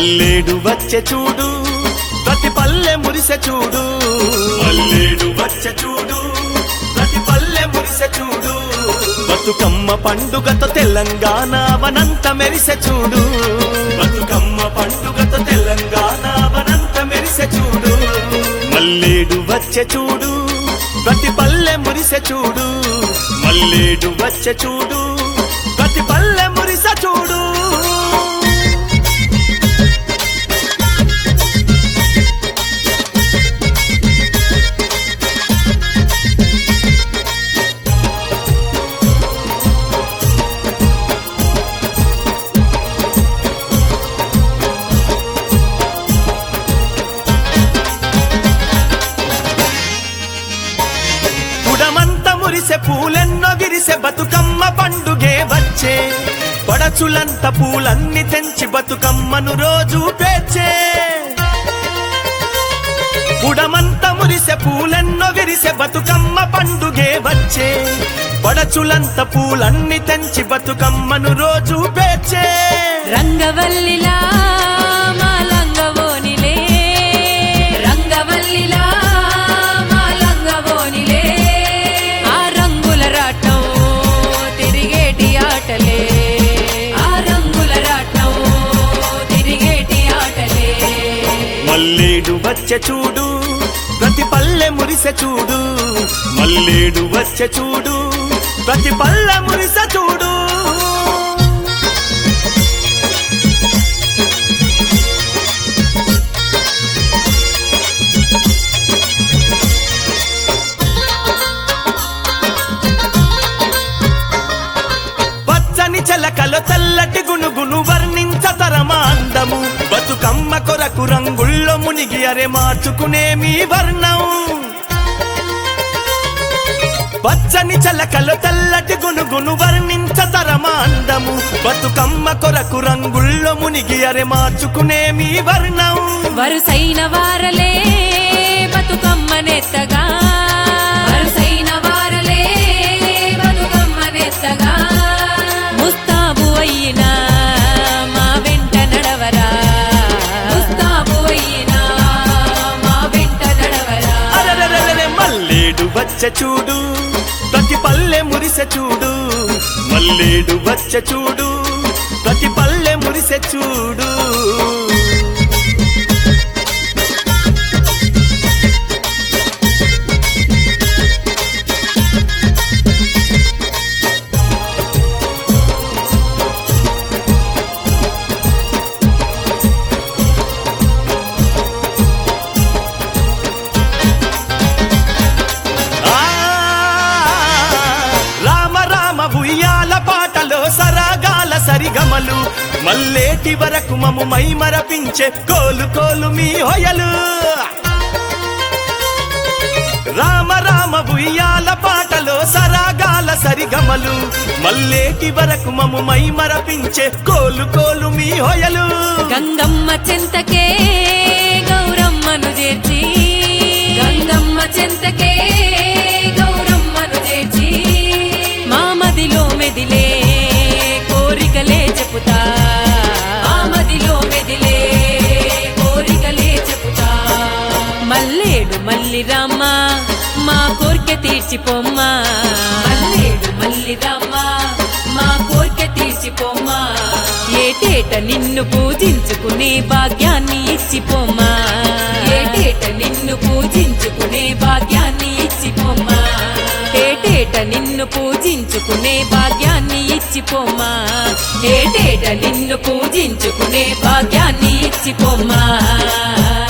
మల్లేడు వచ్చె చూడు ప్రతి పల్లె మురిసె చూడు మల్లేడు వచ్చె చూడు ప్రతి పల్లె మురిసె చూడు బతుకమ్మ పండుగతో తెలంగాణ వనంత మెరిసె చూడు బతుకమ్మ పండుగతో తెలంగాణ వనంత మెరిసె చూడు మల్లేడు వచ్చె చూడు ప్రతి పల్లె మురిసె చూడు మల్లేడు వచ్చె చూడు ప్రతి పల్లె మురిసె చూడు పుడమంత మురిసె పూలెన్నో విరిసె బతుకమ్మ పండుగే వచ్చే పడచులంత పూలన్నీ తెంచి బతుకమ్మను రోజు పేర్చే పుడమంత మురిసె పూలెన్నో విరిసె బతుకమ్మ పండుగే వచ్చే పడచులంత పూలన్నీ తెంచి బతుకమ్మను రోజు పేర్చే రంగవల్లిలా మా లంగవోనిలే రంగవల్లిలా మా లంగవోనిలే ఆ రంగుల రాటం తిరిగేటి ఆటలే ఆ రంగుల రాటం తిరిగేటి ఆటలే మల్లేడు వచ్చె చూడు ప్రతి పల్లె మురిసె చూడు మల్లేడు వచ్చె చూడు ప్రతి పల్లె మురిసె చూడు పచ్చని చెలకలో తెల్లటి గునుగును వర్ణించతరమా అందము బతుకమ్మ కొరకు రంగుల్లో మునిగి అరే మార్చుకునే మీ వర్ణం పచ్చని చెలకలో తెల్లటి గునుగును వర్ణించతరమా అందము బతుకమ్మ కొరకు రంగుల్లో మునిగి అరే మార్చుకునే మీ వర్ణం వరుసైన వారలే బతుకమ్మనెత్తగా వరుసైన వారలే బతుకమ్మనెత్తగా ముస్తాబు అయినా మా వెంట నడవరా ముస్తాబు అయినా మా వెంట నడవరా అరెరెరెరెరె మల్లేడు వచ్చె చూడు ప్రతి పల్లె మురిసె చూడు మల్లేడు వచ్చె చూడు ప్రతి పల్లె మురిసె చూడు ఆ రామ రామ ఉయ్యాల పాటలో సరాగాల సరిగమలు మల్లేటి వరకు మము మై మరపించే కోలు కోలు మీ హొయలు రామ రామ ఉయ్యాల పాటలో సరాగాల సరిగమలు మల్లేటి వరకు మము మై మరపించే కోలు కోలు మీ హొయలు గంగమ్మ చెంతకే గౌరమ్మను చేర్చి గంగమ్మ చెంతకే గౌరమ్మను చేర్చి మా మదిలో మెదిలే కోరికలే చెప్పుతా మా మదిలో మెదిలే కోరికలే చెప్పుతా మల్లేడు మల్లి రామ్మ మా కోరిక తీర్చిపోమ్మా మల్లేడు మల్లి రామ్మ మా కోరిక తీర్చిపోమ్మా ఏటేట నిన్ను పూజించుకునే భాగ్యాన్ని ఇచ్చిపోమ్మా ఏటేట నిన్ను పూజించుకునే భాగ్యాన్ని ఇచ్చిపోమ్మా ఏటేట నిన్ను పూజించుకునే భాగ్యాన్ని ఇచ్చిపోమ్మా ఏటేట నిన్ను పూజించుకునే భాగ్యాన్ని ఇచ్చిపోమ్మా